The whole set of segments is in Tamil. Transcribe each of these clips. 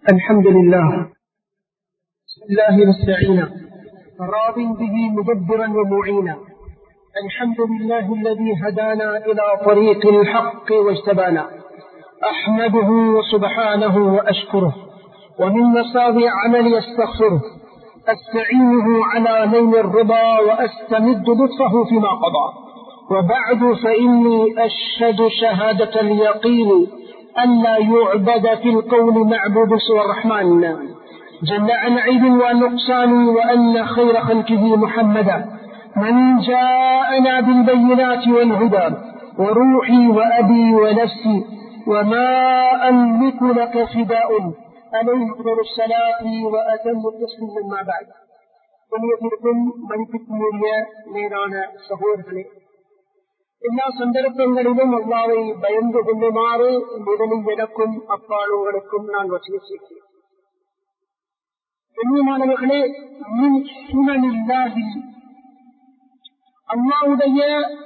الحمد لله بسم الله نستعينا راض به مدبرا ومعينا الحمد لله الذي هدانا إلى طريق الحق واجتبانا أحمده سبحانه وأشكره ومن مساوي عملي استغفره أستعينه على نيل الرضا وأستمد لطفه فيما قضى وبعد فإني أشهد شهادة اليقين أن لا يعبد في القول معبود سوى الرحمن جل عن عيب ونقصان وأن خير خلقه محمدا من جاءنا بالبينات والهدى وروحي وأبي ونفسي وما أملك لك فداء عليه أفضل الصلاة وأتم التسليم ما بعد புண்ணியத்திற்கும் மதிப்பிற்குரிய மேலான சகோதரர்களே எல்லா சந்தர்ப்பங்களிலும் அல்லாவை பயந்து கொள்ளுமாறு முதலில் எனக்கும் அப்பாளுங்களுக்கும் நான் வசதி செய்கிறேன் கண்ணியமானவர்களே மின் சூழலில்லாதி அல்லாவுடைய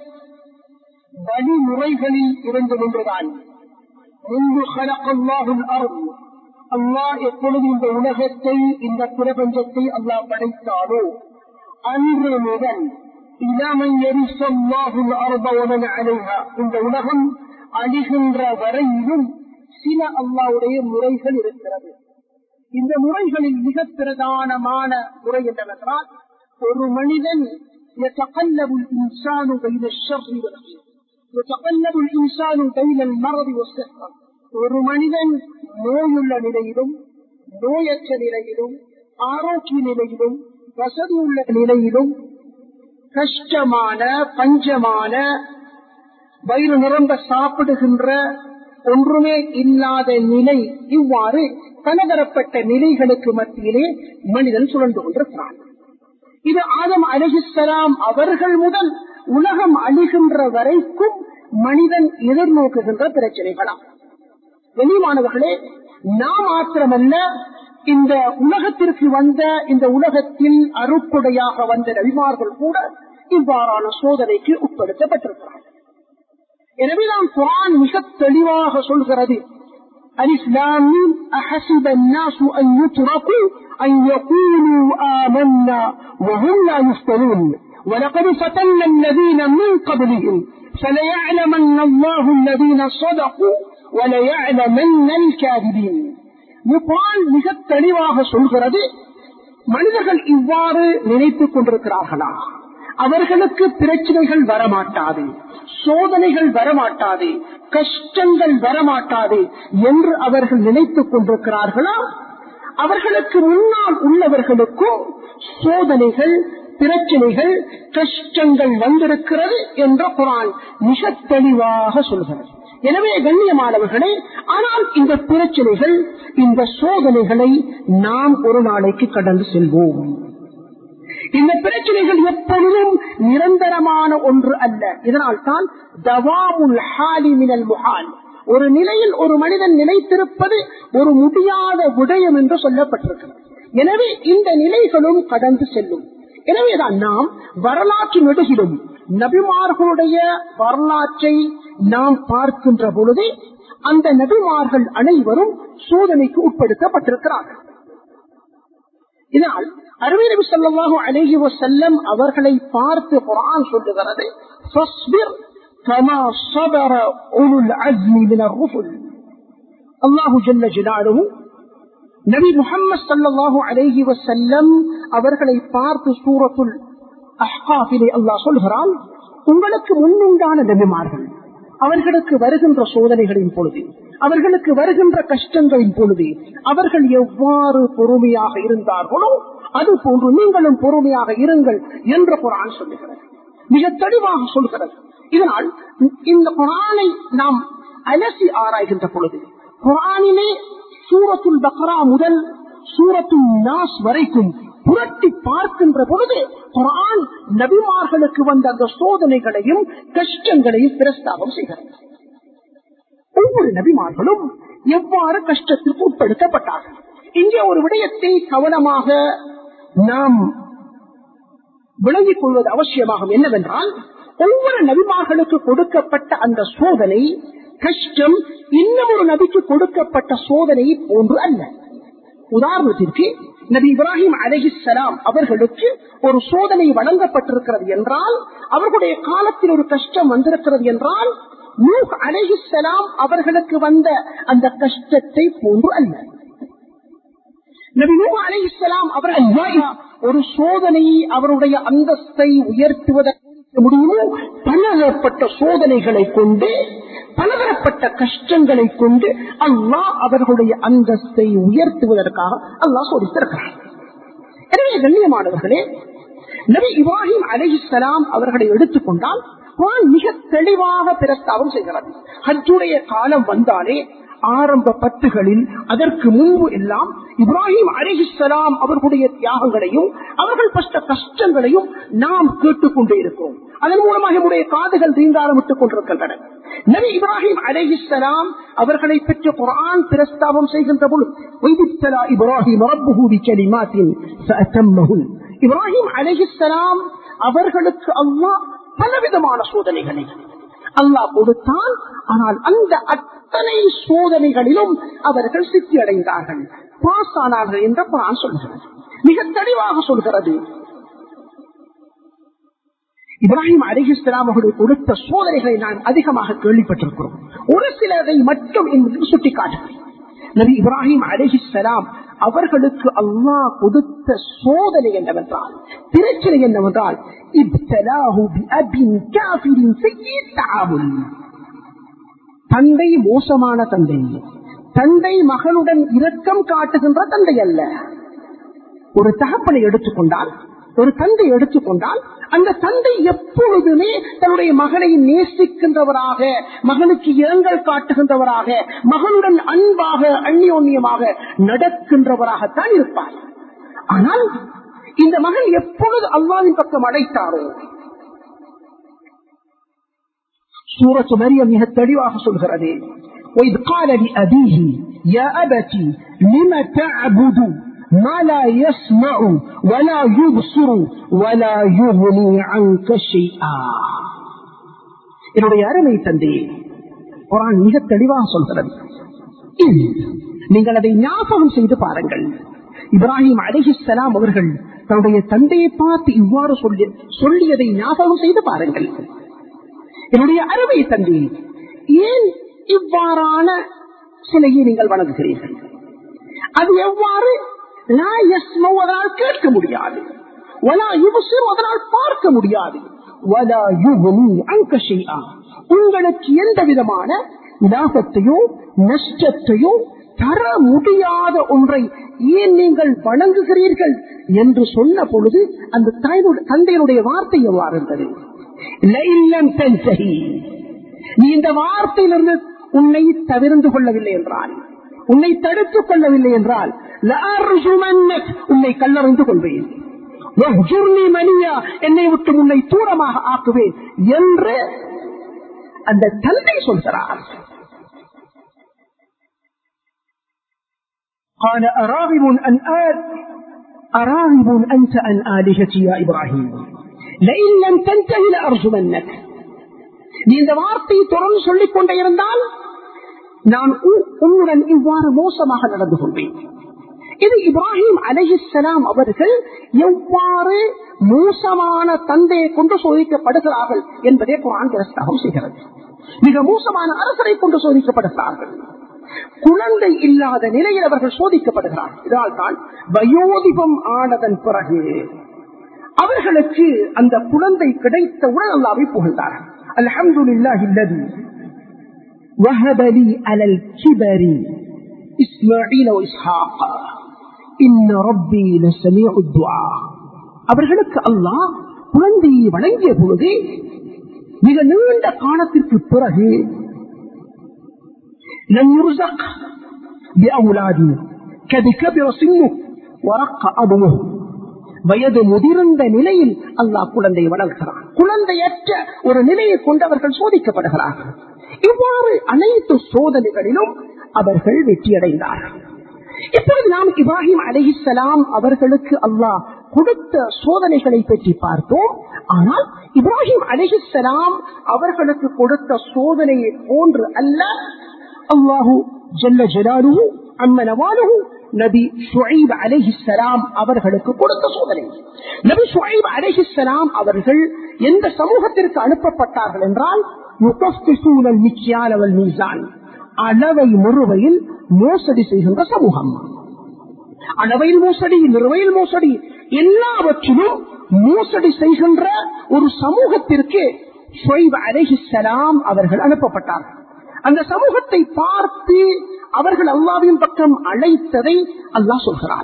வழிமுறைகளில் இருந்து ஒன்றுதான் முன்பு கலக்கல்லாஹுல் அருள் அல்லாஹ் எப்பொழுது இந்த உலகத்தை இந்த பிரபஞ்சத்தை அல்லாஹ் படைத்தாலோ அன்று முதல் இளமை எரிசல்லாஹுல் அருபவனன் அலைஹா இந்த உலகம் அழிகின்ற வரையிலும் சில அல்லாவுடைய முறைகள் இருக்கிறது இந்த முறைகளில் மிக பிரதானமான முறை என்னவென்றால் ஒரு மனிதன் يتقلب الإنسان بين الشر والخير يتقلب الإنسان بين المرض والصحة ஒரு மனிதன் நோயுள்ள நிலையிலும் நோயற்ற நிலையிலும் ஆரோக்கிய நிலையிலும் வசதி உள்ள நிலையிலும் கஷ்டமான பஞ்சமான வயிறு நிரம்ப சாப்பிடுகின்ற ஒன்றுமே இல்லாத நிலை இவ்வாறு பலதரப்பட்ட நிலைகளுக்கு மத்தியிலே மனிதன் சுழன்று கொண்டிருக்கிறான் இது ஆதம் அலிஹிஸ்லாம் அவர்கள் முதல் உலகம் அழிகின்ற வரைக்கும் மனிதன் எதிர்நோக்குகின்ற பிரச்சனைகளாம் வெளிமானவர்களே நாம் மாத்திரமல்ல இந்த உலகத்திற்கு வந்த இந்த உலகத்தில் அருக்குடையாக வந்த நபிமார்கள் கூட இவ்வாறான சோதனைக்கு உட்படுத்தப்பட்டிருக்கிறார்கள் எனவேதான் குரான் மிக தெளிவாக சொல்கிறது الإسلام أحسب الناس أن يتركوا أن يقولوا آمنا وهم لا يفتنون ولقد فتنا الذين من قبلهم فليعلمن الله الذين صدقوا وليعلمن الكاذبين குரான் மிக தெளிவாக சொல்கிறது மனிதர்கள் இவ்வாறு நினைத்துக் கொண்டிருக்கிறார்களா அவர்களுக்கு பிரச்சனைகள் வரமாட்டாது சோதனைகள் வரமாட்டாது கஷ்டங்கள் வரமாட்டாது என்று அவர்கள் நினைத்துக் கொண்டிருக்கிறார்களா அவர்களுக்கு முன்னால் உள்ளவர்களுக்கும் சோதனைகள் பிரச்சனைகள் கஷ்டங்கள் வந்திருக்கிறது என்ற குரான் மிக தெளிவாக சொல்கிறது எனவே கண்ணியமானவர்களே ஆனால் இந்த பிரச்சனைகள் இந்த சோதனைகளை நாம் ஒரு நாளைக்கு கடந்து செல்வோம் இந்த பிரச்சனைகள் எப்பொழுதும் நிரந்தரமான ஒன்று அல்ல இதனால் தான் தவாமுல் ஹாலி மினல் முஹால் ஒரு நிலையில் ஒரு மனிதன் நிலைத்திருப்பது ஒரு முடியாத விடயம் என்று சொல்லப்பட்டிருக்கிறது எனவே இந்த நிலைகளும் கடந்து செல்லும் எனவேதான் நாம் வரலாற்று நெடுகிலும் நபிமார்களுடைய வரலாற்றை நாம் பார்க்கின்ற பொழுது அந்த நபிமார்கள் அனைவரும் சோதனைக்கு உட்படுத்தப்பட்டிருக்கிறார்கள் இதனால் அருமை நபி சொல்லாஹு அலேஹி வசல்லம் அவர்களை பார்த்து குரான் சொல்லுகிறது அல்லாஹு ஜல்ல ஜிலாலும் நபி முகமது சல்லாஹூ அலேஹி வசல்லம் அவர்களை பார்த்து சூரத்துல் அஹ்காஃபிலே அல்லாஹ் சொல்கிறான் உங்களுக்கு முன்னுண்டான நபிமார்கள் அவர்களுக்கு வருகின்ற சோதனைகளின் பொழுது அவர்களுக்கு வருகின்ற கஷ்டங்களின் பொழுது அவர்கள் எவ்வாறு பொறுமையாக இருந்தார்களோ அது போன்று நீங்களும் பொறுமையாக இருங்கள் என்ற குரான் சொல்லுகிறது மிக தெளிவாக சொல்கிறது இதனால் இந்த குரானை நாம் அலசி ஆராய்கின்ற பொழுது குரானிலே சூரத்துல் பக்ரா முதல் சூரத்துல் நாஸ் வரைக்கும் புரட்டி பார்க்கின்ற பொழுது குரான் நபிமார்களுக்கு வந்த அந்த சோதனைகளையும் கஷ்டங்களையும் பிரஸ்தாபம் செய்கிறது ஒவ்வொரு நபிமார்களும் எவ்வாறு கஷ்டத்திற்கு உட்படுத்தப்பட்டார்கள் இங்கே ஒரு விடயத்தை கவனமாக நாம் விளங்கிக் கொள்வது அவசியமாகும் என்னவென்றால் ஒவ்வொரு நபிமார்களுக்கு கொடுக்கப்பட்ட அந்த சோதனை கஷ்டம் இன்னும் ஒரு நபிக்கு கொடுக்கப்பட்ட சோதனையை போன்று அல்ல உதாரணத்திற்கு நபி இப்ராஹிம் அலஹிசலாம் அவர்களுக்கு ஒரு சோதனை வழங்கப்பட்டிருக்கிறது என்றால் அவர்களுடைய காலத்தில் ஒரு கஷ்டம் வந்திருக்கிறது என்றால் நூஹ் அலஹிசலாம் அவர்களுக்கு வந்த அந்த கஷ்டத்தை போன்று அல்ல நபி நூஹ் அலஹிசலாம் அவர்கள் ஒரு சோதனையை அவருடைய அந்தஸ்தை உயர்த்துவதற்கு முடியுமோ பலதரப்பட்ட சோதனைகளை கொண்டு பலதரப்பட்ட கஷ்டங்களை கொண்டு அல்லாஹ் அவர்களுடைய அந்தஸ்தை உயர்த்துவதற்காக அல்லாஹ் சோதித்திருக்கிறார் எனவே கண்ணியமானவர்களே நபி இப்ராஹிம் அலிஹலாம் அவர்களை எடுத்துக்கொண்டால் குரான் மிக தெளிவாக பிரஸ்தாபம் செய்கிறது ஹஜ்ஜுடைய காலம் வந்தாலே ஆரம்ப பத்துகளில் அதற்கு முன்பு எல்லாம் இப்ராஹிம் அலிஹிஸ்லாம் அவர்களுடைய தியாகங்களையும் அவர்கள் பட்ட கஷ்டங்களையும் நாம் கேட்டுக்கொண்டே இருக்கிறோம் அதன் மூலமாக நம்முடைய காதுகள் தீண்டாரமிட்டுக் கொண்டிருக்கின்றன நபி இப்ராஹிம் அலிஹிஸ்லாம் அவர்களை பெற்ற குரான் பிரஸ்தாபம் செய்கின்ற பொழுது இப்ராஹிம் இப்ராஹிம் அலிஹிஸ்லாம் அவர்களுக்கு அல்லாஹ் பலவிதமான சோதனைகளை அல்லாஹ் கொடுத்தான் ஆனால் அந்த அத்தனை சோதனைகளிலும் அவர்கள் சித்தி அடைந்தார்கள் பாஸ் ஆனார்கள் என்ற குரான் சொல்கிறது மிக தெளிவாக சொல்கிறது இப்ராஹிம் அலிஹிஸ்லாம் அவர்கள் கொடுத்த சோதனைகளை நான் அதிகமாக கேள்விப்பட்டிருக்கிறோம் ஒரு சிலரை மட்டும் சுட்டிக்காட்டுகிறேன் நபி இப்ராஹிம் அலிஹிஸ்லாம் அவர்களுக்கு அல்லாஹ் கொடுத்த சோதனை என்னவென்றால் பிரச்சனை என்னவென்றால் தந்தை மோசமான தந்தை தந்தை மகனுடன் இரக்கம் காட்டுகின்ற தந்தை அல்ல ஒரு தகப்பனை எடுத்துக்கொண்டால் ஒரு தந்தை எடுத்துக்கொண்டால் அந்த தந்தை எப்பொழுதுமே தன்னுடைய மகனை நேசிக்கின்றவராக மகனுக்கு இரங்கல் காட்டுகின்றவராக மகனுடன் அன்பாக அந்யோன்யமாக நடக்கின்றவராகத்தான் இருப்பார் ஆனால் இந்த மகன் எப்பொழுது அல்லாவின் பக்கம் அழைத்தாரோ சூரத்து மரியம் மிக தெளிவாக சொல்கிறது وإذ قال لأبيه يا أبت لم تعبد ما لا يسمع ولا يبصر ولا يغني عنك شيئا என்னுடைய அருமை தந்தை குரான் மிக தெளிவாக சொல்கிறது நீங்கள் அதை ஞாபகம் செய்து பாருங்கள் இப்ராஹிம் அலிஹிஸ்லாம் அவர்கள் தன்னுடைய தந்தையை பார்த்து இவ்வாறு சொல்லி சொல்லியதை ஞாபகம் செய்து பாருங்கள் என்னுடைய அருமை தந்தை ஏன் இவ்வாறான சிலையை நீங்கள் வணங்குகிறீர்கள் அது எவ்வாறு அதனால் கேட்க முடியாது அதனால் பார்க்க முடியாது உங்களுக்கு எந்த விதமான லாபத்தையோ நஷ்டத்தையோ தர முடியாத ஒன்றை ஏன் நீங்கள் வணங்குகிறீர்கள் என்று சொன்ன பொழுது அந்த தந்தையினுடைய வார்த்தை எவ்வாறு இருந்தது நீ இந்த வார்த்தையிலிருந்து உன்னை தவிர்ந்து கொள்ளவில்லை என்றால் உன்னை தடுத்துக் கொள்ளவில்லை என்றால் உன்னை கல்லறிந்து கொள்வேன் மனியா என்னை விட்டு உன்னை தூரமாக ஆக்குவேன் என்று அந்த தந்தை சொல்கிறார் قال أراغب أن آل أراغب أنت عن آلهتي يا إبراهيم لئن لم تنتهي لأرجمنك நீ இந்த வார்த்தையை தொடர்ந்து சொல்லிக் கொண்டே இருந்தால் நான் உன்னுடன் இவ்வாறு மோசமாக நடந்து கொள்வேன் இது இப்ராஹிம் அலஹிசலாம் அவர்கள் எவ்வாறு மோசமான தந்தையை கொண்டு சோதிக்கப்படுகிறார்கள் என்பதே குரான் பிரஸ்தாபம் செய்கிறது மிக மோசமான அரசரை கொண்டு சோதிக்கப்படுகிறார்கள் குழந்தை இல்லாத நிலையில் அவர்கள் சோதிக்கப்படுகிறார்கள் இதனால் தான் வயோதிபம் ஆனதன் பிறகு அவர்களுக்கு அந்த குழந்தை கிடைத்தவுடன் அல்லாவை புகழ்ந்தார்கள் அல்ஹம்துலில்லாஹி அல்லதி وهب لي على الكبر إسماعيل وإسحاق إن ربي لسميع الدعاء அவர்களுக்கு அல்லாஹ் குழந்தையை வழங்கிய பொழுது மிக நீண்ட காலத்திற்கு பிறகு لم يرزق بأولاد كد كبر سنه ورق أبوه வயது முதிர்ந்த நிலையில் அல்லாஹ் குழந்தை வளர்க்கிறார் குழந்தையற்ற ஒரு நிலையை கொண்டவர்கள் சோதிக்கப்படுகிறார்கள் இவ்வாறு அனைத்து சோதனைகளிலும் அவர்கள் வெற்றியடைந்தார்கள் இப்பொழுது நாம் இப்ராஹிம் அலிஹிசலாம் அவர்களுக்கு அல்லாஹ் கொடுத்த சோதனைகளை பற்றி பார்த்தோம் ஆனால் இப்ராஹிம் அலிஹிசலாம் அவர்களுக்கு கொடுத்த சோதனையை போன்று அல்ல அல்லாஹு ஜல்ல ஜலாலுஹு அம்மனவாலுஹு நபி ஷுஐப் அலைஹிஸ்ஸலாம் அவர்களுக்கு கொடுத்த சோதனை நபி ஷுஐப் அலைஹிஸ்ஸலாம் அவர்கள் எந்த சமூகத்திற்கு அனுப்பப்பட்டார்கள் என்றால் யுகஃபிசூனல் மிக்யால் அவல் மீசான் அளவை நிறுவையில் மோசடி செய்கின்ற சமூகம் அளவையில் மோசடி நிறுவையில் மோசடி எல்லாவற்றிலும் மோசடி செய்கின்ற ஒரு சமூகத்திற்கு ஷொய்ப் அலைஹிஸ்ஸலாம் அவர்கள் அனுப்பப்பட்டார்கள் அந்த சமூகத்தை பார்த்து அவர்கள் அல்லாவின் பக்கம் அழைத்ததை அல்லாஹ் சொல்கிறார்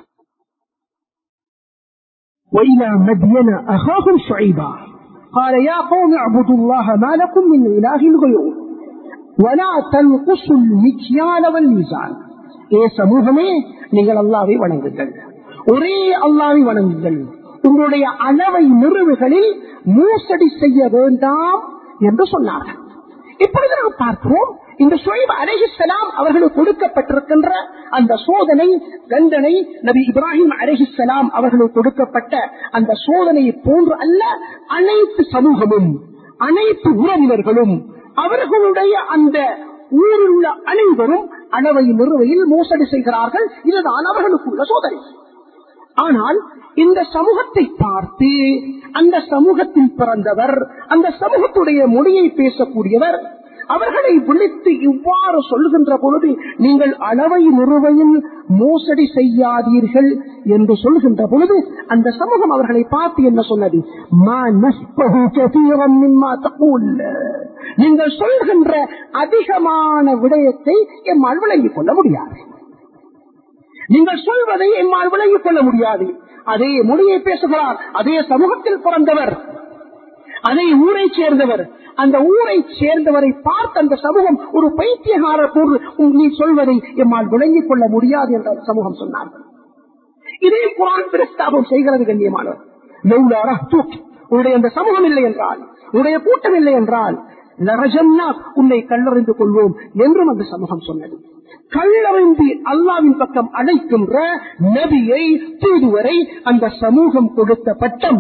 وإلى مدين أخاهم شعيبا قال يا قوم اعبدوا الله ما لكم من إله غيره ولا تنقصوا المكيال والميزان ஏ சமூகமே நீங்கள் அல்லாவை வணங்குங்கள் ஒரே அல்லாவை வணங்குங்கள் உங்களுடைய அளவை நிறுவுகளில் மோசடி செய்ய வேண்டாம் என்று சொன்னார்கள் இப்பொழுது நாம் பார்க்கிறோம் இந்த சுவைப் அலஹிசலாம் அவர்களுக்கு கொடுக்கப்பட்டிருக்கின்ற அந்த சோதனை தண்டனை நபி இப்ராஹிம் அலஹிசலாம் அவர்களுக்கு கொடுக்கப்பட்ட அந்த சோதனையை போன்று அல்ல அனைத்து சமூகமும் அனைத்து உறவினர்களும் அவர்களுடைய அந்த ஊரில் உள்ள அனைவரும் அளவை நிறுவையில் மோசடி செய்கிறார்கள் இதுதான் அவர்களுக்குள்ள சோதனை ஆனால் இந்த சமூகத்தை பார்த்து அந்த சமூகத்தில் பிறந்தவர் அந்த சமூகத்துடைய மொழியை பேசக்கூடியவர் அவர்களை விழித்து இவ்வாறு சொல்லுகின்ற பொழுது நீங்கள் அளவை நிறுவையில் மோசடி செய்யாதீர்கள் என்று சொல்கின்ற பொழுது அந்த சமூகம் அவர்களை பார்த்து என்ன சொன்னது "மா நஸ்பஹு கதீரன் மிம்மா தகூல்." நீங்கள் சொல்கின்ற அதிகமான விடயத்தை எம்மால் விளங்கிக் கொள்ள முடியாது நீங்கள் சொல்வதை எம்மால் விளங்கிக் கொள்ள முடியாது அதே மொழியை பேசுகிறார் அதே சமூகத்தில் பிறந்தவர் அதே ஊரை சேர்ந்தவர் அந்த ஊரை சேர்ந்தவரை பார்த்து அந்த சமூகம் ஒரு பைத்தியகார போன்று நீ சொல்வதை எம்மால் விளங்கிக் கொள்ள முடியாது என்ற சமூகம் சொன்னார்கள் இதே குரான் பிரஸ்தாபம் செய்கிறது கண்ணியமானவர் லௌலா ரஹ்துக். உன்னுடைய அந்த சமூகம் இல்லை என்றால் உன்னுடைய கூட்டம் இல்லை என்றால் லரஜம்னா உன்னை கல்லறிந்து கொள்வோம் என்றும் அந்த சமூகம் சொன்னது கல்லறிந்து அல்லாவின் பக்கம் அழைக்கின்ற நபியை தூதுவரை அந்த சமூகம் கொடுத்த பட்டம்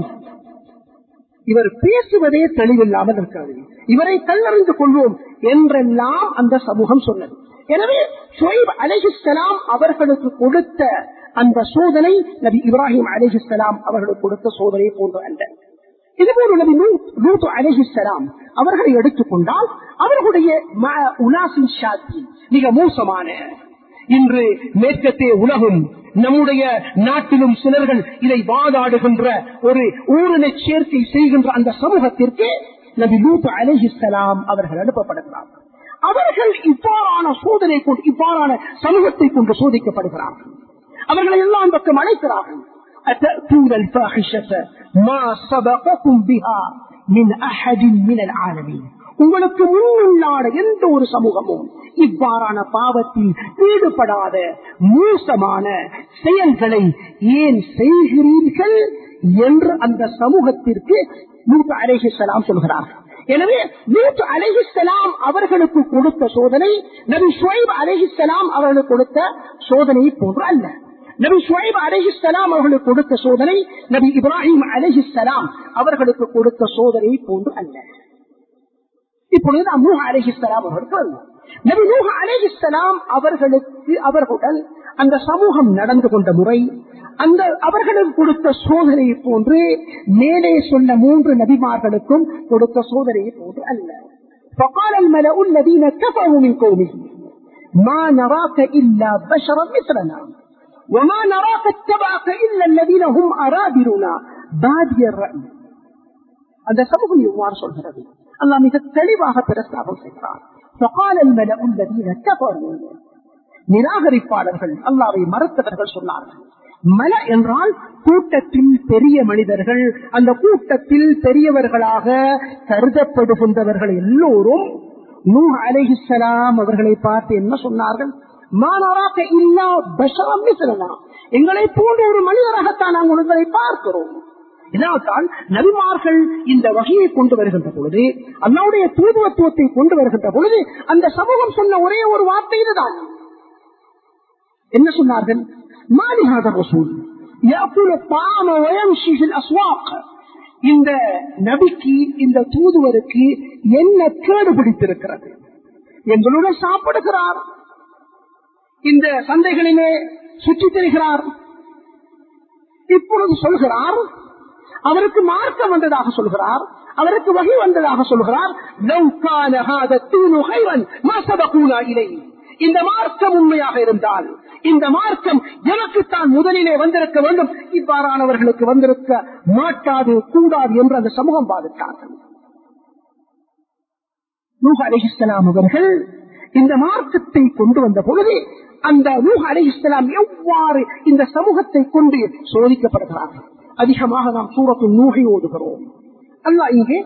இவர் பேசுவதே தெளிவில்லாமல் இருக்கிறது இவரை கல்லறிந்து கொள்வோம் என்றெல்லாம் அந்த சமூகம் சொன்னது எனவே ஷொய்ப் அலிஹிஸ்லாம் அவர்களுக்கு கொடுத்த அந்த சோதனை நபி இப்ராஹிம் அலிஹிஸ்லாம் அவர்களுக்கு கொடுத்த சோதனை போன்று அல்ல இதுபோல நபி லூத் அலிஹிஸ்லாம் அவர்களை எடுத்துக்கொண்டால் அவர்களுடைய ம- உலாசின் சாத்தி மிக மோசமான இன்று மேற்கத்தே உலகம் நம்முடைய நாட்டிலும் சிலர்கள் இதை வாதாடுகின்ற ஒரு ஊரினை சேர்க்கை செய்கின்ற அந்த சமூகத்திற்கு நபி லூத் அலிஹிஸ்லாம் அவர்கள் அனுப்பப்படுகிறார்கள் அவர்கள் இவ்வாறான சோதனை கொண்டு இவ்வாறான சமூகத்தை கொண்டு சோதிக்கப்படுகிறார்கள் அவர்களை எல்லாம் பக்கம் அழைக்கிறார்கள் أتأتون الفاحشة ما سبقكم بها من أحد من العالمين உங்களுக்கு முன்னுள்ளாட எந்த ஒரு சமூகமும் இவ்வாறான பாவத்தில் ஈடுபடாத மோசமான செயல்களை ஏன் செய்கிறீர்கள் என்று அந்த சமூகத்திற்கு நூற்று அலேஹிசலாம் சொல்கிறார்கள் எனவே நூற்று அலேஹிசலாம் அவர்களுக்கு கொடுத்த சோதனை நபி ஷுவைப் அலேஹிசலாம் அவர்களுக்கு கொடுத்த சோதனை போன்று அல்ல நபி ஷுவைப் அலேஹிசலாம் அவர்களுக்கு கொடுத்த சோதனை நபி இப்ராஹிம் அலேஹிசலாம் அவர்களுக்கு கொடுத்த சோதனை போன்று அல்ல இப்பொழுது நாம் நூஹ் அலிஹிஸ்லாம் அவர்களுக்கு வருவோம் நபி நூஹ் அலிஹிஸ்லாம் அவர்களுக்கு அவர்களுடன் அந்த சமூகம் நடந்து கொண்ட முறை அந்த அவர்களுக்கு கொடுத்த சோதனை போன்று மேலே சொன்ன மூன்று நபிமார்களுக்கும் கொடுத்த சோதனை போன்று அல்ல فقال الملأ الذين كفروا من قومه ما نراك إلا بشرا مثلنا وما نراك اتبعك إلا الذين هم أرادلنا بادي الرأي அந்த சமூகம் இவ்வாறு சொல்கிறது அல்லாஹ் மிக தெளிவாக பிரஸ்தாபம் செய்கிறார் فقال الملأ الذين كفروا நிராகரிப்பாளர்கள் அல்லாவை மறுத்தவர்கள் சொன்னார்கள் மல என்றால் கூட்டத்தில் பெரிய மனிதர்கள் அந்த கூட்டத்தில் பெரியவர்களாக கருதப்படுகின்றவர்கள் எல்லோரும் நூ அலைஹிஸ்ஸலாம் அவர்களை பார்த்து என்ன சொன்னார்கள் மாணவராக இல்லா பஷரம் மிஸ்ரனா எங்களை போன்ற ஒரு மனிதராகத்தான் நாங்கள் உங்களை பார்க்கிறோம் இதனால்தான் நபிமார்கள் இந்த வகையை கொண்டு வருகின்ற பொழுது அல்லாவுடைய தூதுவத்துவத்தை கொண்டு வருகின்ற பொழுது அந்த சமூகம் சொன்ன ஒரே ஒரு வார்த்தை இதுதான் என்ன சொன்னார்கள் மாலிஹாத ரசூல் يأكل الطعام ويمشي في الأسواق இந்த நபிக்கு இந்த தூதுவருக்கு என்ன கேடு பிடித்திருக்கிறது எங்களுடன் சாப்பிடுகிறார் இந்த சந்தைகளிலே சுற்றித் திரிகிறார் இப்பொழுது சொல்கிறார் அவருக்கு மார்க்கம் வந்ததாக சொல்கிறார் அவருக்கு வகை வந்ததாக சொல்கிறார் "லவ் கான ஹாதா தீனு கைரன் மா சபகூனா இலைஹி." இந்த மார்க்கம் உண்மையாக இருந்தால் இந்த மார்க்கம் எனக்குத்தான் முதலிலே வந்திருக்க வேண்டும் இவ்வாறானவர்களுக்கு வந்திருக்க மாட்டாது கூடாது என்று அந்த சமூகம் பாதித்தார்கள் நூஹ் அலிஹிஸ்லாம் அவர்கள் இந்த மார்க்கத்தை கொண்டு வந்த பொழுது அந்த நூஹ் அலிஹிஸ்லாம் எவ்வாறு இந்த சமூகத்தை கொண்டு சோதிக்கப்படுகிறார்கள் அதிகமாக நாம் சூரத்து நூகை ஓதுகிறோம் அல்லாஹ் இங்கே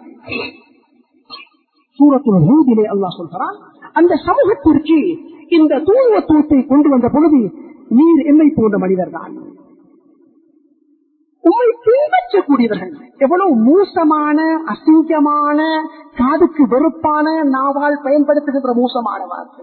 சூரத்து ஹூதிலே அல்லாஹ் சொல்கிறான் அந்த சமூகத்திற்கு இந்த தூய்மத்துவத்தை கொண்டு வந்த பொழுது நீர் எம்மை போன்ற மனிதர்தான் உண்மை பின்பற்றக்கூடியவர்கள் எவ்வளவு மோசமான அசிங்கமான காதுக்கு வெறுப்பான நாவால் பயன்படுத்துகின்ற மோசமான வார்த்தை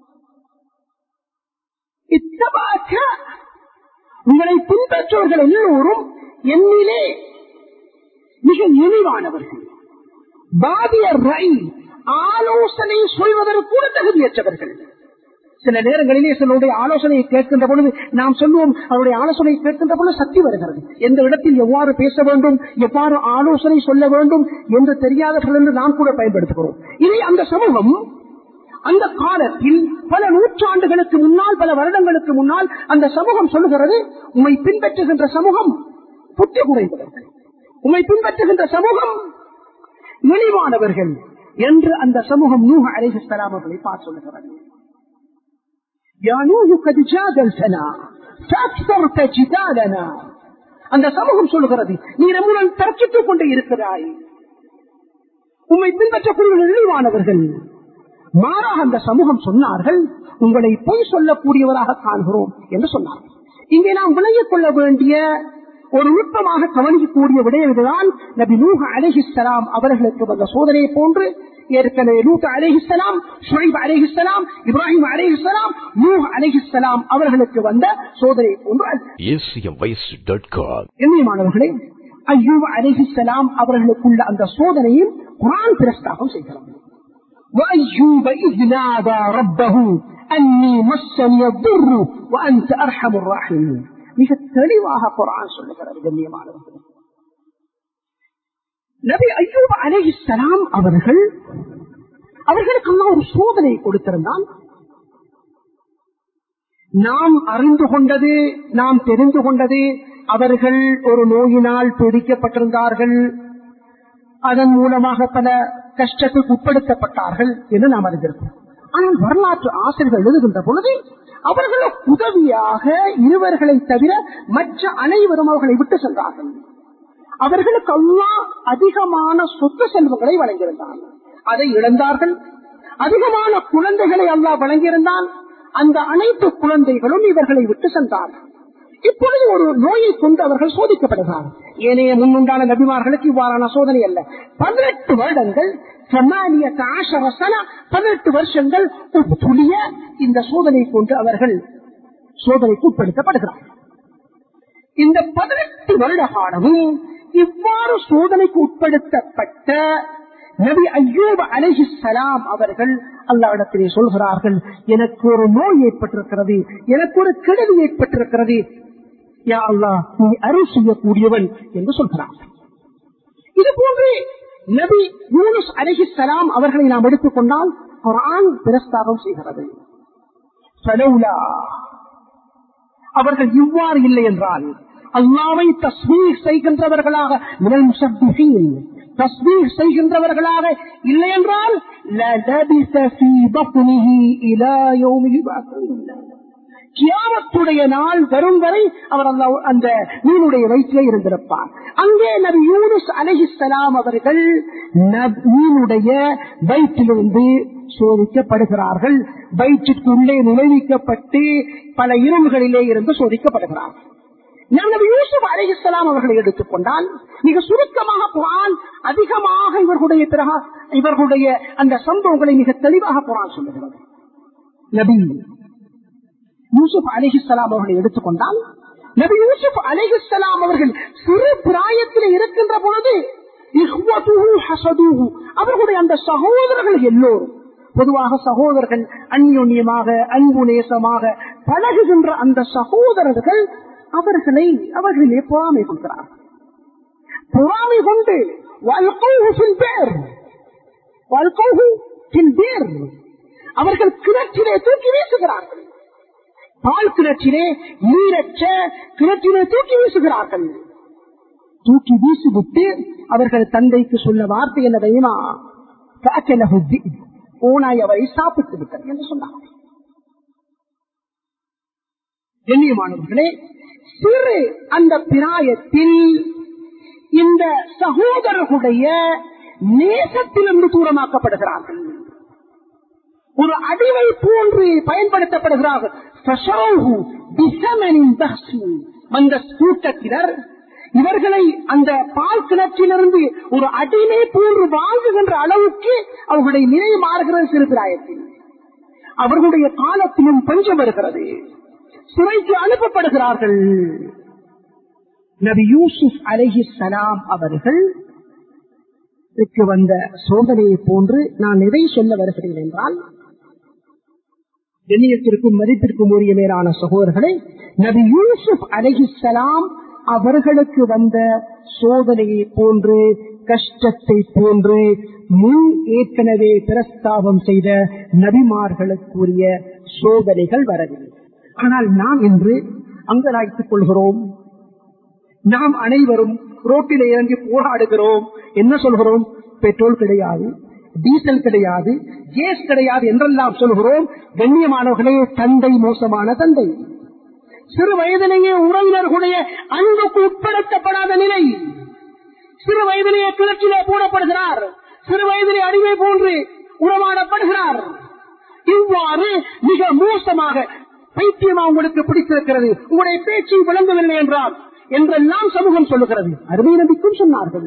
இத்தபாக்க உங்களை பின்பற்றவர்கள் எல்லோரும் என்னிலே மிக இழிவானவர்கள் பாதிய ரை ஆலோசனை சொல்வதற்கு கூட தகுதியற்றவர்கள் சில நேரங்களிலே சிலருடைய ஆலோசனையை கேட்கின்ற பொழுது நாம் சொல்லுவோம் அவருடைய ஆலோசனை கேட்கின்ற பொழுது சக்தி வருகிறது எந்த இடத்தில் எவ்வாறு பேச வேண்டும் எவ்வாறு ஆலோசனை சொல்ல வேண்டும் என்று தெரியாதவர்கள் என்று நாம் கூட பயன்படுத்துகிறோம் இதை அந்த சமூகம் அந்த காலத்தில் பல நூற்றாண்டுகளுக்கு முன்னால் பல வருடங்களுக்கு முன்னால் அந்த சமூகம் சொல்லுகிறது உண்மை பின்பற்றுகின்ற சமூகம் புத்தி குறைந்தவர்கள் உண்மை பின்பற்றுகின்ற சமூகம் இழிவானவர்கள் என்று அந்த சமூகம் நூக அலைஹிஸ்லாம் அவர்களை பார்த்து சொல்லுகிறது يا نوح قد جادلتنا فأكثرت جدالنا அந்த சமூகம் சொல்லுகிறது நீ நம்முடன் தர்க்கித்துக் கொண்டே இருக்கிறாய் உண்மை பின்பற்றக்கூடிய இழிவானவர்கள் மாறாக அந்த சமூகம் சொன்னார்கள் உங்களை பொய் சொல்லக்கூடியவராக காண்கிறோம் என்று சொன்னார்கள் இங்கே நாம் விளங்கிக் கொள்ள வேண்டிய ஒரு நுட்பமாக கவனிக்கக்கூடிய விடயம் இதுதான் நபி நூஹ அலிஹிஸ்லாம் அவர்களுக்கு வந்த சோதனையை போன்று ஏற்கனவே லூத் அலிஹிஸ்லாம் ஷுரைப் அலிஹிஸ்லாம் இப்ராஹிம் அலிஹிஸ்லாம் நூஹ் அலிஹிஸ்லாம் அவர்களுக்கு வந்த சோதனை போன்று அல்ல acmvoice.com. எண்ணியமானவர்களே ஐயூப் அலிஹிஸ்லாம் அவர்களுக்குள்ள அந்த சோதனையும் குரான் பிரஸ்தாபம் செய்கிறது وأيوب إذ نادى ربه أني مسني الضر وأنت أرحم الراحمين மிக தெளிவாக குரான் சொல்லுகிறது கண்ணியமானவர்கள் நபி ஐயூப் அலைஹிஸ்ஸலாம் அவர்கள் அவர்களுக்கு அல்லாஹ் ஒரு சோதனை கொடுத்திருந்தான் நாம் அறிந்து கொண்டது நாம் தெரிந்து கொண்டது அவர்கள் ஒரு நோயினால் பீடிக்கப்பட்டிருந்தார்கள் அதன் மூலமாக பல கஷ்டத்துக்கு உட்படுத்தப்பட்டார்கள் என்று நாம் அறிந்திருக்கிறோம் ஆனால் வரலாற்று ஆசிரியர்கள் எழுதுகின்ற பொழுது அவர்களுக்கு உதவியாக இருவர்களை தவிர மற்ற அனைவரும் அவர்களை விட்டு சென்றார்கள் அவர்களுக்கு அல்லா அதிகமான சொத்து செல்வங்களை வழங்கியிருந்தான் அதை இழந்தார்கள் அதிகமான குழந்தைகளை அல்லாஹ் வழங்கியிருந்தான் அந்த அனைத்து குழந்தைகளும் இவர்களை விட்டு சென்றார்கள் இப்பொழுது ஒரு நோயை கொண்டு அவர்கள் சோதிக்கப்படுகிறார்கள் ஏனைய முன்னுண்டான நபிமார்களுக்கு இவ்வாறான சோதனை அல்ல பதினெட்டு வருடங்கள் பதினெட்டு வருஷங்கள் துளிய இந்த சோதனை கொண்டு அவர்கள் சோதனைக்கு உட்படுத்தப்படுகிறார்கள் இந்த பதினெட்டு வருட காலமும் இவ்வாறு சோதனைக்கு உட்படுத்தப்பட்ட நபி ஐயூப் அலிஹிஸ்லாம் அவர்கள் அல்லாவிடத்திலே சொல்கிறார்கள் எனக்கு ஒரு நோய் ஏற்பட்டிருக்கிறது எனக்கு ஒரு கெடுதி ஏற்பட்டிருக்கிறது யா அல்லா நீ அருள் செய்யக்கூடியவன் என்று சொல்கிறார்கள் இது போன்று நபி யூனுஸ் அலிஹிஸ்லாம் அவர்களை நாம் எடுத்துக்கொண்டால் குரான் பிரஸ்தாபம் செய்கிறது ஃபலௌலா அவர்கள் இவ்வாறு இல்லை என்றால் அல்லாவை தஸ்மீர் செய்கின்றவர்களாக மினல் முசப்பிஹீன் தஸ்மீர் செய்கின்றவர்களாக இல்லை என்றால் لَلَبِثَ فِي بَطْنِهِ إِلَى يَوْمِ يُبْعَثُونَ கியாமத்துடைய நாள் வரும் வரை அவர் அல்லாஹ் அந்த மீனுடைய வயிற்றிலே இருந்திருப்பார் அங்கே நபி யூனுஸ் அலஹிஸ்லாம் அவர்கள் நப்- மீனுடைய வயிற்றிலிருந்து சோதிக்கப்படுகிறார்கள் வயிற்றுக்குள்ளே நுழைவிக்கப்பட்டு பல இரும்புகளிலே இருந்து சோதிக்கப்படுகிறார்கள் நாம் நபி யூசுப் அலிஹிஸ்லாம் அவர்களை எடுத்துக்கொண்டால் மிக சுருக்கமாக குரான் அதிகமாக இவர்களுடைய பிறகு இவர்களுடைய அந்த சம்பவங்களை மிக தெளிவாக குரான் சொல்லுகிறது நபி யூசுப் அலிஹிஸ்லாம் அவர்களை எடுத்துக்கொண்டால் நபி யூசுப் அலிஹிஸ்லாம் அவர்கள் சிறு பிராயத்தில் இருக்கின்ற பொழுது இஹ்வதுஹு ஹஸதுஹு. அவர்களுடைய அந்த சகோதரர்கள் எல்லோரும் பொதுவாக சகோதரர்கள் அந்யோன்யமாக அன்பு நேசமாக பழகுகின்ற அந்த சகோதரர்கள் அவர்களை அவர்களிலே பொறாமை கொள்கிறார் பொறாமை கொண்டு பேர் பேர் அவர்கள் கிணற்றிலே தூக்கி வீசுகிறார்கள் பால் கிணற்றிலே நீரற்ற கிணற்றிலே தூக்கி வீசுகிறார்கள் தூக்கி வீசிவிட்டு அவர்கள் தந்தைக்கு சொன்ன வார்த்தை என்ன தெரியுமா ஓனாய் அவரை சாப்பிட்டு விட்டது என்று சொன்னார் கண்ணியமானவர்களே சிறு அந்த பிராயத்தில் இந்த சகோதரர்களுடைய நேசத்திலிருந்து தூரமாக்கப்படுகிறார்கள் ஒரு அடிமை போன்று பயன்படுத்தப்படுகிறார்கள் அந்த கூட்டத்தினர் இவர்களை அந்த பால் கிணற்றிலிருந்து ஒரு அடிமை போன்று வாங்குகின்ற அளவுக்கு அவர்களுடைய நிலை மாறுகிறது சிறுபிராயத்தில் அவர்களுடைய காலத்திலும் பஞ்சம் வருகிறது சிறைக்கு அனுப்பப்படுகிறார்கள் நபி யூசுப் அலஹி சலாம் அவர்கள் வந்த சோதனையை போன்று நான் எதை சொல்ல வருகிறேன் என்றால் கண்ணியத்திற்கும் மதிப்பிற்கும் உரிய மேலான சகோதரர்களை நபி யூசுப் அலஹிசலாம் அவர்களுக்கு வந்த சோதனையை போன்று கஷ்டத்தை போன்று முன் ஏற்கனவே பிரஸ்தாபம் செய்த நபிமார்களுக்குரிய சோதனைகள் வரவில்லை ஆனால் நாம் இன்று அங்கலாய்த்துக் கொள்கிறோம் நாம் அனைவரும் ரோட்டில் இறங்கி போராடுகிறோம் என்ன சொல்கிறோம் பெட்ரோல் கிடையாது டீசல் கிடையாது கேஸ் கிடையாது என்றெல்லாம் சொல்கிறோம் கண்ணியமானவர்களே தந்தை மோசமான தந்தை சிறு வயதிலேயே உறவினர்களுடைய அன்புக்கு உட்படுத்தப்படாத நிலை சிறு வயதிலேயே கிளர்ச்சியிலே போடப்படுகிறார் சிறு வயதிலே அடிமை போன்று உறவாடப்படுகிறார் இவ்வாறு மிக மோசமாக பைத்தியமா உங்களுக்கு பிடித்திருக்கிறது உங்களுடைய பேச்சு விளங்கவில்லை என்றால் என்றெல்லாம் சமூகம் சொல்லுகிறது அருமை நபிக்கும் சொன்னார்கள்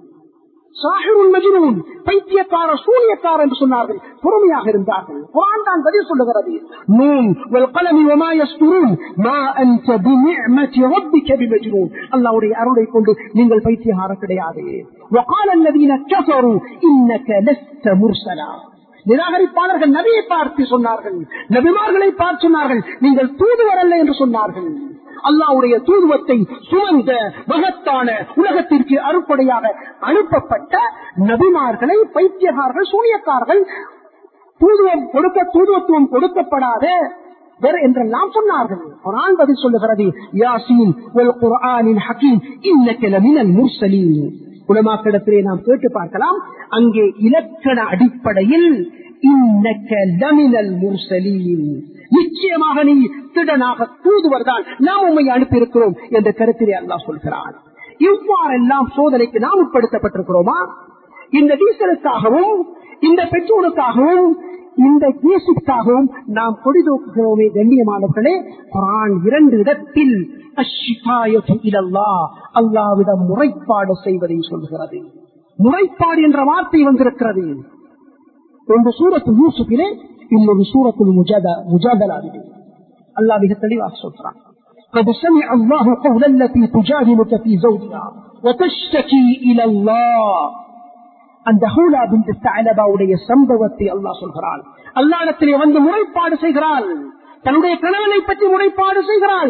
பைத்தியக்கார சூனியக்கார என்று சொன்னார்கள் பொறுமையாக இருந்தார்கள் குரான் தான் பதில் சொல்லுகிறது அல்லாவுடைய அருளை கொண்டு நீங்கள் பைத்தியகார கிடையாது நிராகரிப்பாளர்கள் நபியை பார்த்து சொன்னார்கள் நபிமார்களை பார்த்து சொன்னார்கள் நீங்கள் தூதுவர் அல்ல என்று சொன்னார்கள் அல்லாவுடைய தூதுவத்தை சுமந்த மகத்தான உலகத்திற்கு அறுப்படையாக அனுப்பப்பட்ட நபிமார்களை பைத்தியகார்கள் சூனியக்காரர்கள் தூதுவம் கொடுக்க தூதுவத்துவம் கொடுக்கப்படாத என்றெல்லாம் சொன்னார்கள் குரான் பதில் சொல்லுகிறது யாசீன் குரானின் ஹக்கீம் இன்னக்கிழமினல் முர்சலீன் உலமாக்கிடத்திலே நாம் கேட்டு பார்க்கலாம் அங்கே இலக்கண அடிப்படையில் நிச்சயமாக நீ திடனாக தூதுவர் தான் நாம் உண்மை அனுப்பியிருக்கிறோம் என்ற கருத்திலே அல்லா சொல்கிறான் இவ்வாறெல்லாம் சோதனைக்கு நாம் உட்படுத்தப்பட்டிருக்கிறோமா இந்த டீசலுக்காகவும் இந்த பெட்ரோலுக்காகவும் இந்த கேசுக்காகவும் நாம் கொடிதோக்குகிறோமே கண்ணியமானவர்களே குரான் இரண்டு இடத்தில் அல்லாவிடம் முறைப்பாடு செய்வதை சொல்கிறது முறைப்பாடு என்ற வார்த்தை வந்திருக்கிறது ஒன்று சூரத்து யூசுஃபிலே இன்னொரு சூரத்தில் முஜாதலாவிலே அல்லாஹ் மிக தெளிவாக சொல்றான் قد سمع الله قول التي تجادلك في زوجها وتشتكي الى الله அந்த ஹூலா பிந்து தலபாவுடைய சம்பவத்தை அல்லாஹ் சொல்கிறாள் அல்லாடத்திலே வந்து முறைப்பாடு செய்கிறாள் தன்னுடைய கணவனை பற்றி முறைப்பாடு செய்கிறாள்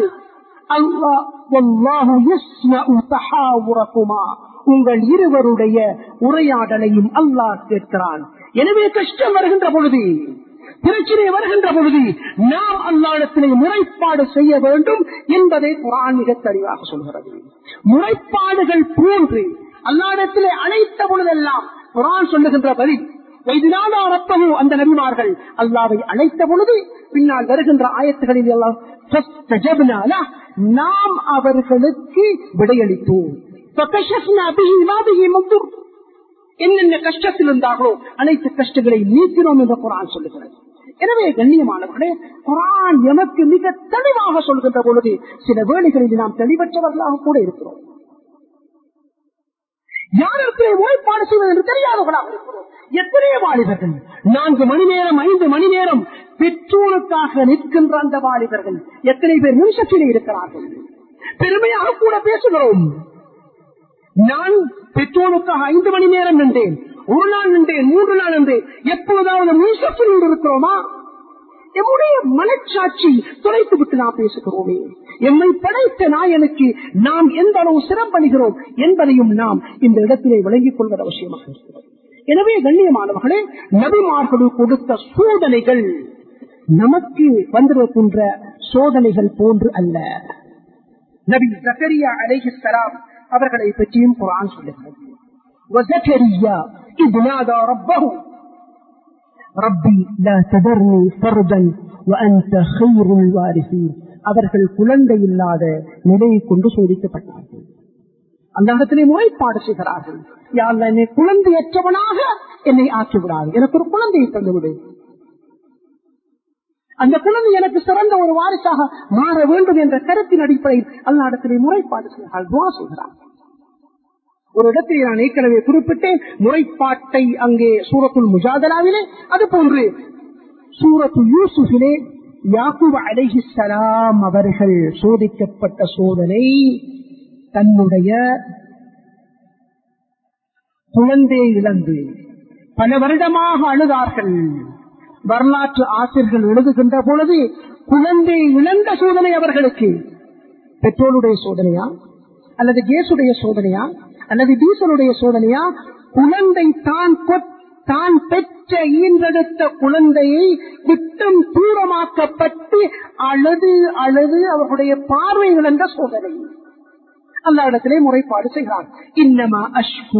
உங்கள் இருவருடைய உரையாடலையும் அல்லாஹ் கேட்கிறான் எனவே கஷ்டம் வருகின்ற பொழுது பிரச்சனை வருகின்ற பொழுது நாம் அல்லாடத்திலே முறைப்பாடு செய்ய வேண்டும் என்பதை குரான் மிக தெளிவாக சொல்கிறது முறைப்பாடுகள் போன்று அல்லாடத்திலே அழைத்த பொழுதெல்லாம் குரான் சொல்லுகின்ற பதில் வைதினாலா ரத்தமோ அந்த நபிமார்கள் அல்லாவை அழைத்த பொழுது பின்னால் வருகின்ற ஆயத்துகளில் எல்லாம் நாம் அவர்களுக்கு விடையளித்தோம் என்னென்ன கஷ்டத்தில் இருந்தார்களோ அனைத்து கஷ்டங்களை நீக்கினோம் என்று குரான் சொல்லுகிறது எனவே கண்ணியமானவர்களே குரான் எமக்கு மிக தெளிவாக சொல்கின்ற பொழுது சில வேலைகளில் நாம் தெளிவற்றவர்களாக கூட இருக்கிறோம் யாரிடத்திலே முறைப்பாடு செய்வது என்று தெரியாதவர்களாக இருக்கிறோம் எத்தனையோ வாலிபர்கள் நான்கு மணி நேரம் ஐந்து மணி நேரம் பெற்றோருக்காக நிற்கின்ற அந்த வாலிபர்கள் எத்தனை பேர் முன்சத்திலே இருக்கிறார்கள் பெருமையாக கூட பேசுகிறோம் நான் பெற்றோருக்காக ஐந்து மணி நேரம் நின்றேன் ஒரு நாள் என்று மூன்று நாள் என்று எப்போதாவது மூசத்தில் இருக்கிறோமா எம்முடைய மனச்சாட்சி துளைத்து விட்டு நாம் பேசுகிறோமே எம்மை படைத்த நாயனுக்கு நாம் எந்த அளவு சிறப்பணிகிறோம் என்பதையும் நாம் இந்த இடத்திலே விளங்கிக் கொள்வது அவசியமாக இருக்கிறது எனவே கண்ணியமானவர்களே நபிமார்கள் கொடுத்த சோதனைகள் நமக்கு வந்திருக்கின்ற சோதனைகள் போன்று அல்ல நபி ஜக்கரியா அலைஹிஸ்ஸலாம் அவர்களை பற்றியும் குரான் சொல்லுகிறது وزكريا إذ نادى ربه ربي لا تذرني فردا وأنت خير الوارثين அவர்கள் குழந்தை இல்லாத நிலையை கொண்டு சோதிக்கப்பட்டார்கள் அந்த இடத்திலே முறைப்பாடு செய்கிறார்கள் யார் என்னை குழந்தையற்றவனாக என்னை ஆக்கிவிடாது எனக்கு ஒரு குழந்தையை தந்துவிடு அந்த குழந்தை எனக்கு சிறந்த ஒரு வாரிசாக மாற வேண்டும் என்ற கருத்தின் அடிப்படையில் அந்த இடத்திலே முறைப்பாடு செய்கிறார்கள் துவா செய்கிறார்கள் ஒரு இடத்தில் நான் ஏற்கனவே குறிப்பிட்டேன் முறைப்பாட்டை அங்கே சூரத்துல் முஜாதலாவிலே அது போன்று சூரத்து யூசுஃபிலே யாக்குப் அலைஹிஸ்ஸலாம் அவர்கள் சோதிக்கப்பட்ட சோதனை தன்னுடைய குழந்தை இழந்து பல வருடமாக அழுதார்கள் வரலாற்று ஆசிரியர்கள் எழுதுகின்ற பொழுது குழந்தை இழந்த சோதனை அவர்களுக்கு பெட்ரோலுடைய சோதனையா அல்லது கேசுடைய சோதனையா அல்லது டீசலுடைய சோதனையா குழந்தை தான் தான் பெற்ற ஈன்றெடுத்த குழந்தையை விட்டம் தூரமாக்கப்பட்டு அழுது அழுது அவர்களுடைய பார்வை இழந்த சோதனை அந்த இடத்திலே முறைப்பாடு செய்கிறார் இன்னமா அஷ்கு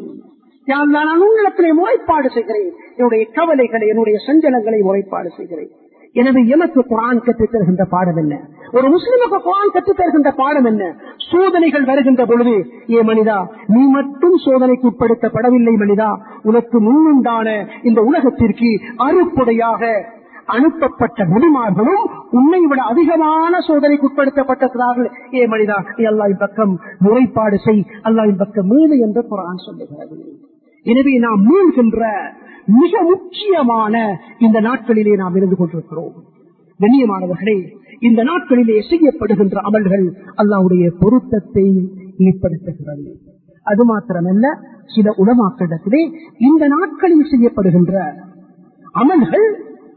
நான் உங்களிடத்திலே முறைப்பாடு செய்கிறேன் என்னுடைய கவலைகளை என்னுடைய சஞ்சலங்களை முறைப்பாடு செய்கிறேன் எனவே எமக்கு குரான் கற்றுத் தருகின்ற பாடம் என்ன ஒரு முஸ்லிமுக்கு குரான் கற்றுத் தருகின்ற பாடம் என்ன சோதனைகள் வருகின்ற பொழுது ஏ மனிதா நீ மட்டும் சோதனைக்கு உட்படுத்தப்படவில்லை மனிதா உனக்கு முன்னுண்டான இந்த உலகத்திற்கு அறுப்புடையாக அனுப்பப்பட்ட நபிமார்களும் உன்னை விட அதிகமான சோதனைக்கு உட்படுத்தப்பட்டிருக்கிறார்கள் ஏ மனிதா நீ அல்லாவின் பக்கம் முறைப்பாடு செய் அல்லாவின் பக்கம் மீது என்று குரான் சொல்லுகிறது எனவே நாம் மீள்கின்ற மிக முக்கியமான இந்த நாட்களிலே நாம் இருந்து கொண்டிருக்கிறோம் கண்ணியமானவர்களே இந்த நாட்களிலே செய்யப்படுகின்ற அமல்கள் அல்லாவுடைய பொருத்தத்தை ஏற்படுத்துகிறது அது மாத்திரமல்ல சில உலமாக்களிடத்திலே இந்த நாட்களில் செய்யப்படுகின்ற அமல்கள்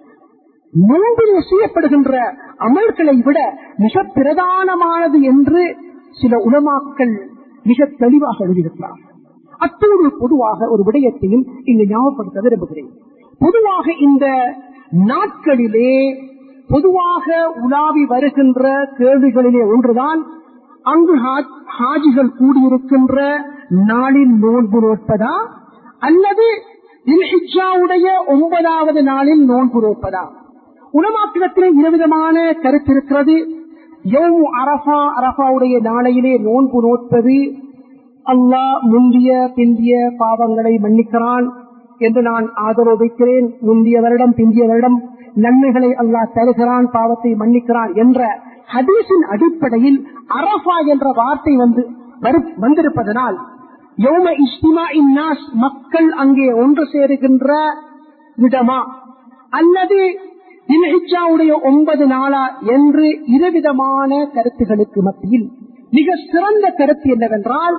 நோம்பில் செய்யப்படுகின்ற அமல்களை விட மிக பிரதானமானது என்று சில உலமாக்கள் மிக தெளிவாக எழுதியிருக்கிறார் அத்தோடு பொதுவாக ஒரு விடயத்தையும் இங்கு ஞாபகப்படுத்த விரும்புகிறேன் பொதுவாக இந்த நாட்களிலே பொதுவாக உலாவி வருகின்ற கேள்விகளிலே ஒன்றுதான் அங்கு ஹாஜிகள் கூடியிருக்கின்ற நாளில் நோன்பு நோட்பதா அல்லது இல்ஹிஜாவுடைய ஒன்பதாவது நாளில் நோன்பு நோட்பதா உணமாக்கிடத்திலே இருவிதமான கருத்து இருக்கிறது யோமு அரபா அரபாவுடைய நாளையிலே நோன்பு நோட்பது அல்லாஹ் முந்திய பிந்திய பாவங்களை மன்னிக்கிறான் என்று நான் ஆதரவு வைக்கிறேன் முந்திய வருடம் பிந்திய வருடம் நன்மைகளை அல்லாஹ் தருகிறான் பாவத்தை மன்னிக்கிறான் என்ற ஹதீஸின் அடிப்படையில் அரபா என்ற வார்த்தை வந்து வந்திருப்பதனால் யோம இஸ்திமா இன்னாஸ் மக்கள் அங்கே ஒன்று சேருகின்ற விடமா அல்லது இல்ஹிஜாவுடைய ஒன்பது நாளா என்று இருவிதமான கருத்துகளுக்கு மத்தியில் மிக சிறந்த கருத்து என்னவென்றால்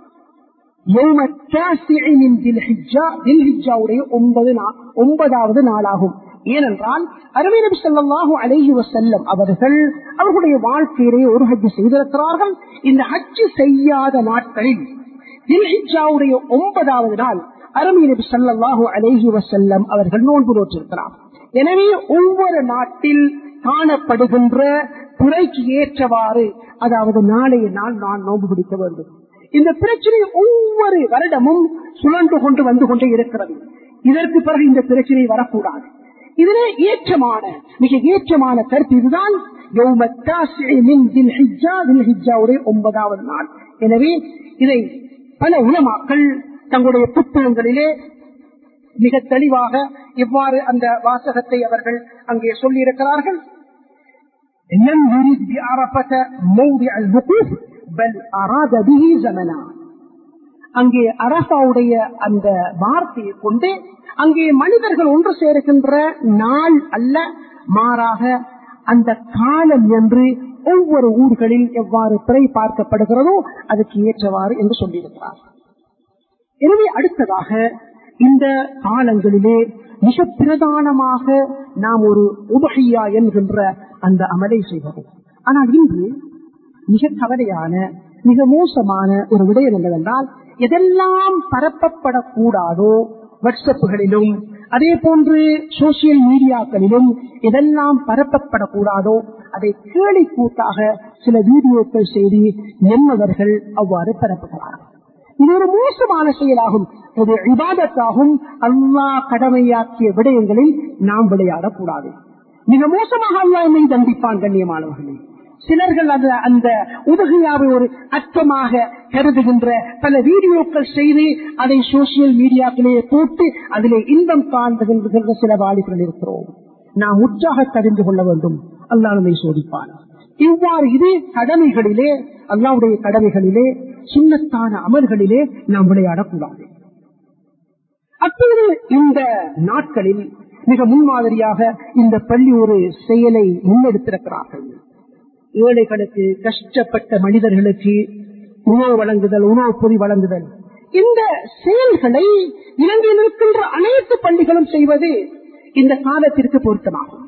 ஒன்பதாவது நாளாகும் ஏனென்றால் அருமை நபி சொல்லாஹு அலேஹி வசல்லம் அவர்கள் அவர்களுடைய வாழ்க்கையிலே ஒரு ஹஜ்ஜு செய்திருக்கிறார்கள் இந்த ஹஜ்ஜு செய்யாத நாட்களில் தில்ஹிஜாவுடைய ஒன்பதாவது நாள் அருமை நபி சல்லாஹு அலேஹி வசல்லம் அவர்கள் நோன்பு நோற்றிருக்கிறார் எனவே ஒவ்வொரு நாட்டில் காணப்படுகின்ற துறைக்கு ஏற்றவாறு அதாவது நாளைய நாள் நான் நோன்பு பிடிக்க வேண்டும் இந்த பிரச்சனை ஒவ்வொரு வருடமும் சுழன்று கொண்டு வந்து கொண்டே இருக்கிறது இதற்கு பிறகு இந்த பிரச்சனை வரக்கூடாது இதிலே ஏற்றமான மிக ஏற்றமான கருத்து இதுதான் ஒன்பதாவது நாள் எனவே இதை பல உலமாக்கள் தங்களுடைய புத்தகங்களிலே மிக தெளிவாக இவ்வாறு அந்த வாசகத்தை அவர்கள் அங்கே சொல்லி இருக்கிறார்கள் அங்கே அரசாவுடைய அந்த வார்த்தையை கொண்டு அங்கே மனிதர்கள் ஒன்று சேருகின்ற நாள் அல்ல மாறாக அந்த காலம் என்று ஒவ்வொரு ஊர்களில் எவ்வாறு பிறை பார்க்கப்படுகிறதோ அதுக்கு ஏற்றவாறு என்று சொல்லியிருக்கிறார் எனவே அடுத்ததாக இந்த காலங்களிலே மிக பிரதானமாக நாம் ஒரு உபகையா என்கின்ற அந்த அமலை செய்வோம் ஆனால் இன்று மிக கவலையான மிக மோசமான ஒரு விடயம் என்னவென்றால் எதெல்லாம் பரப்பப்படக்கூடாதோ வாட்ஸ்அப்புகளிலும் அதே போன்று சோசியல் மீடியாக்களிலும் எதெல்லாம் பரப்பப்படக்கூடாதோ அதை கேலி கூட்டாக சில வீடியோக்கள் செய்து எண்ணவர்கள் அவ்வாறு பரப்புகிறார்கள் இது ஒரு மோசமான செயலாகும் இது விவாதத்தாகும் அல்லாஹ் கடமையாக்கிய விடயங்களில் நாம் விளையாடக்கூடாது மிக மோசமாக அல்லா என்னை தண்டிப்பான் கண்ணியமானவர்களே சிலர்கள் அது அந்த உதகையாவை ஒரு அச்சமாக கருதுகின்ற பல வீடியோக்கள் செய்து அதை சோசியல் மீடியாக்களே போட்டு அதிலே இன்பம் காண்புகின்ற சில வாலிபர்கள் இருக்கிறோம் நாம் உற்சாக தெரிந்து கொள்ள வேண்டும் அல்லா நம்மை சோதிப்பான் இவ்வாறு இது கடமைகளிலே அல்லாவுடைய கடமைகளிலே சுண்ணத்தான அமல்களிலே நாம் விளையாடக்கூடாது அப்பொழுது இந்த நாட்களில் மிக முன்மாதிரியாக இந்த பள்ளி ஒரு செயலை முன்னெடுத்திருக்கிறார்கள் ஏழைகளுக்கு கஷ்டப்பட்ட மனிதர்களுக்கு உணவு வழங்குதல் உணவு பொறி வழங்குதல் இந்த செயல்களை இலங்கையில் இருக்கின்ற அனைத்து பள்ளிகளும் செய்வது இந்த காலத்திற்கு பொருத்தமாகும்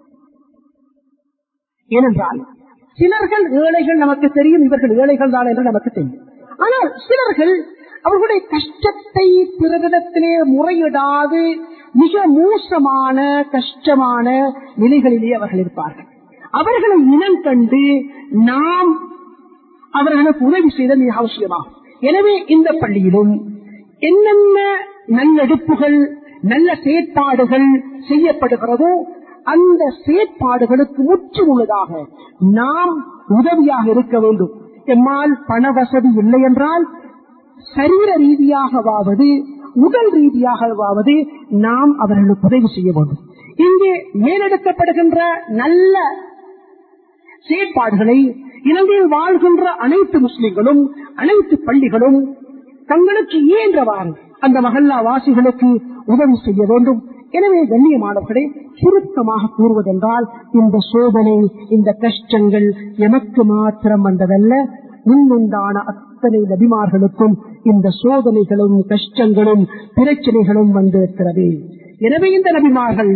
ஏனென்றால் சிலர்கள் ஏழைகள் நமக்கு தெரியும் இவர்கள் ஏழைகள் தான் என்று நமக்கு தெரியும் ஆனால் சிலர்கள் அவர்களுடைய கஷ்டத்தை பிறரிடத்திலே முறையிடாது மிக மோசமான கஷ்டமான நிலைகளிலே அவர்கள் இருப்பார்கள் அவர்களை இனம் கண்டு நாம் அவர்களுக்கு உதவி செய்தல் மிக அவசியமாகும் எனவே இந்த பள்ளியிலும் என்னென்ன நல்லெடுப்புகள் நல்ல செயற்பாடுகள் செய்யப்படுகிறதோ அந்த செயற்பாடுகளுக்கு முற்று உள்ளதாக நாம் உதவியாக இருக்க வேண்டும் எம்மால் பண வசதி இல்லை என்றால் சரீர ரீதியாகவாவது உடல் ரீதியாகவாவது நாம் அவர்களுக்கு உதவி செய்ய வேண்டும் இங்கே மேலெடுக்கப்படுகின்ற நல்ல செயற்பாடுகளை இலங்கையில் வாழ்கின்ற அனைத்து முஸ்லிம்களும் அனைத்து பள்ளிகளும் தங்களுக்கு இயன்றவாறு அந்த மகல்லா வாசிகளுக்கு உதவி செய்ய வேண்டும் எனவே கண்ணியமானவர்களே சுருக்கமாக கூறுவதென்றால் இந்த சோதனை இந்த கஷ்டங்கள் எமக்கு மாத்திரம் வந்ததல்ல முன்னுண்டான அத்தனை நபிமார்களுக்கும் இந்த சோதனைகளும் கஷ்டங்களும் பிரச்சனைகளும் வந்திருக்கிறது எனவே இந்த நபிமார்கள்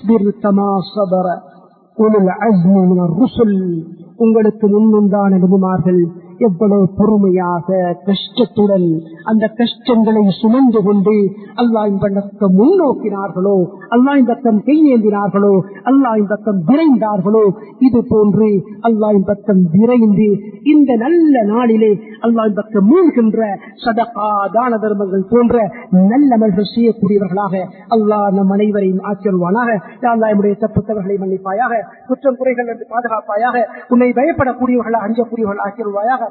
உங்களுக்கு முன்னுண்டான நபிமார்கள் எவ்வளவு பொறுமையாக கஷ்டத்துடன் அந்த கஷ்டங்களை சுமந்து கொண்டு அல்லாஹ் பக்கம் முன்னோக்கினார்களோ அல்லாஹ் பக்கம் கையேந்தினார்களோ அல்லாஹ் பக்கம் விரைந்தார்களோ இது போன்று அல்லாஹ் பக்கம் விரைந்து இந்த நல்ல நாளிலே அல்லாஹ் பக்கம் மூழ்கின்ற சதகா தான தர்மங்கள் போன்ற நல்லமல்கள் செய்யக்கூடியவர்களாக அல்லாஹ் நம் அனைவரையும் ஆச்சரிவானாக அல்லாஹ் என்னுடைய தப்புத்தவர்களை மன்னிப்பாயாக குற்றம் குறைகள் என்று பாதுகாப்பாயாக உன்னை பயப்படக்கூடியவர்களாக அஞ்சக்கூடியவர்கள் ஆச்சரிவாயாக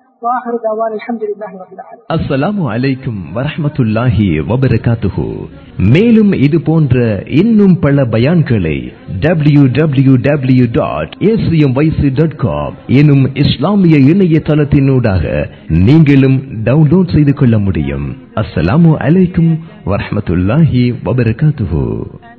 அஸ்ஸலாமு அலைக்கும் வரஹமத்துல்லாஹி வபரகாத்துஹு மேலும் இது போன்ற இன்னும் பல பயான்களை W W W dot ACM YC dot com எனும் இஸ்லாமிய இணையதளத்தினூடாக நீங்களும் டவுன்லோட் செய்து கொள்ள முடியும் அஸ்ஸலாமு அலைக்கும் வரஹமத்துல்லாஹி வபரகாத்துஹு